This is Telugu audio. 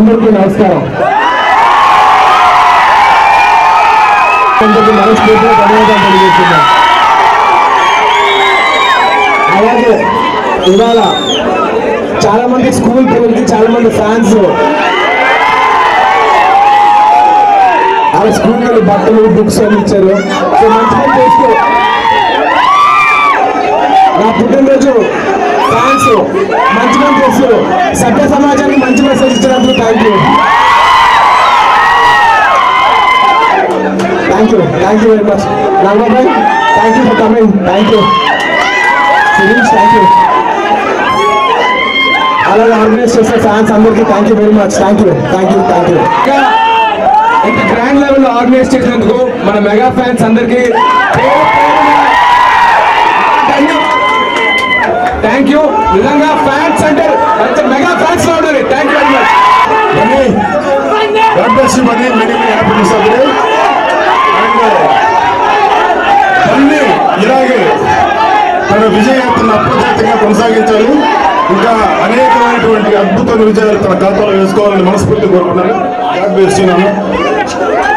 అందరికీ నమస్కారం అందరికీ మనస్ఫూర్తిగా ధన్యవాదాలు తెలియజేస్తున్నాను అలాగే ఇవాళ చాలా మంది స్కూల్ పిల్లలకి చాలా మంది ఫ్యాన్స్ వాళ్ళ స్కూల్ వెళ్ళి బట్టలు బుక్స్ అన్ని ఇచ్చారు సో మంచి పని చేస్తూ నా పుట్టినరోజు ఫ్యాన్స్ మంచి పని చేస్తూ సభ్య సమాజానికి మంచి మెసేజ్ ఇచ్చినందుకు thank you thank you thank you very much Rangabhai thank you for coming thank you Shirish thank you అలాగే ఆర్గనైజ్ చేసే ఫ్యాన్స్ అందరికీ thank you very much thank you thank you thank you ఇంత గ్రాండ్ లెవెల్ ఆర్గనైజ్ చేసినందుకు మన మెగా ఫ్యాన్స్ అందరికీ థ్యాంక్ యూ నిజంగా ఫ్యాన్స్ అంటే మంచి మెగా ఫ్యాన్స్ లో ఉండాలి thank you very much God bless you, buddy. Many, many happiness of you. And తల్లి ఇలాగే తన విజయయాత్రను అప్రజాతంగా కొనసాగించాలి ఇంకా అనేకమైనటువంటి అద్భుతమైన విజయాలు తన ఖాతాలో వేసుకోవాలని మనస్ఫూర్తి కోరుకున్నాను God bless you, నాన్న.